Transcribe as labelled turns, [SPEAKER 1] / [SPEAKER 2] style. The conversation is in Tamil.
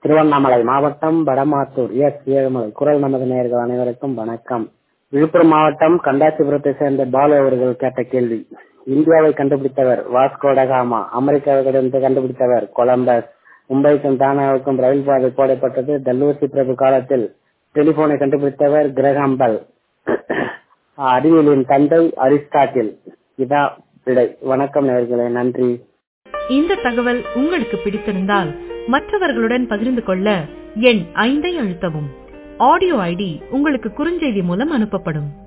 [SPEAKER 1] திருவண்ணாமலை மாவட்டம் வடமாத்தூர் எஸ் ஏழுமலை குரல் நமது நேயர்கள் அனைவருக்கும் வணக்கம் விழுப்புரம் மாவட்டம் கண்டாசிபுரத்தை சேர்ந்த பாலு அவர்கள் கேட்ட கேள்வி இந்தியாவை கண்டுபிடித்தவர் வாஸ்கோடகாமா அமெரிக்காவிலிருந்து கண்டுபிடித்தவர் கொலம்பஸ் மும்பைக்கும் தானாவுக்கும் ரயில் பாதை போடப்பட்டது தல்லூசி பிரபு காலத்தில் டெலிபோனை கண்டுபிடித்தவர் கிரகாம்பல் அறிவியலின் தந்தை அரிஸ்டாட்டில் இதா விடை வணக்கம் நேர்களே நன்றி
[SPEAKER 2] இந்த தகவல் உங்களுக்கு பிடித்திருந்தால் மற்றவர்களுடன் பகிர்ந்து கொள்ள எண் ஐந்தை அழுத்தவும் ஆடியோ ஐடி உங்களுக்கு குறுஞ்செய்தி மூலம் அனுப்பப்படும்